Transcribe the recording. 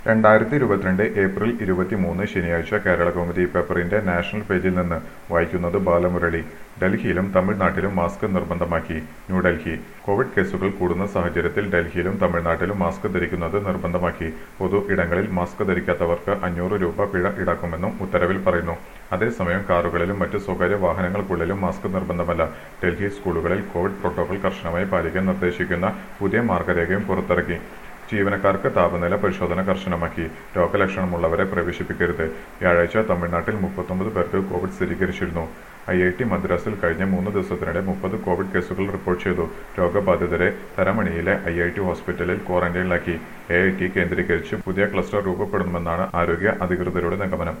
രണ്ടായിരത്തി ഇരുപത്തിരണ്ട് ഏപ്രിൽ ഇരുപത്തിമൂന്ന് ശനിയാഴ്ച കേരള കൗമുദി പേപ്പറിന്റെ നാഷണൽ പേജിൽ നിന്ന് വായിക്കുന്നത് ബാലമുരളി ഡൽഹിയിലും തമിഴ്നാട്ടിലും മാസ്ക് നിർബന്ധമാക്കി ന്യൂഡൽഹി കോവിഡ് കേസുകൾ കൂടുന്ന സാഹചര്യത്തിൽ ഡൽഹിയിലും തമിഴ്നാട്ടിലും മാസ്ക് ധരിക്കുന്നത് നിർബന്ധമാക്കി പൊതു ഇടങ്ങളിൽ മാസ്ക് ധരിക്കാത്തവർക്ക് അഞ്ഞൂറ് രൂപ പിഴ ഈടാക്കുമെന്നും ഉത്തരവിൽ പറയുന്നു അതേസമയം കാറുകളിലും മറ്റ് സ്വകാര്യ വാഹനങ്ങൾക്കുള്ളിലും മാസ്ക് നിർബന്ധമല്ല ഡൽഹി സ്കൂളുകളിൽ കോവിഡ് പ്രോട്ടോകോൾ കർശനമായി പാലിക്കാൻ നിർദ്ദേശിക്കുന്ന പുതിയ മാർഗരേഖയും പുറത്തിറക്കി ജീവനക്കാർക്ക് താപനില പരിശോധന കർശനമാക്കി രോഗലക്ഷണമുള്ളവരെ പ്രവേശിപ്പിക്കരുത് വ്യാഴാഴ്ച തമിഴ്നാട്ടിൽ മുപ്പത്തൊമ്പത് പേർക്ക് കോവിഡ് സ്ഥിരീകരിച്ചിരുന്നു ഐ ഐ ടി മദ്രാസിൽ കഴിഞ്ഞ മൂന്ന് ദിവസത്തിനിടെ മുപ്പത് കോവിഡ് കേസുകൾ റിപ്പോർട്ട് ചെയ്തു രോഗബാധിതരെ തരമണിയിലെ ഐ ഐ ടി ഹോസ്പിറ്റലിൽ ക്വാറന്റൈനിലാക്കി എ ഐ ടി കേന്ദ്രീകരിച്ച് പുതിയ ക്ലസ്റ്റർ രൂപപ്പെടുമെന്നാണ് ആരോഗ്യ അധികൃതരുടെ നിഗമനം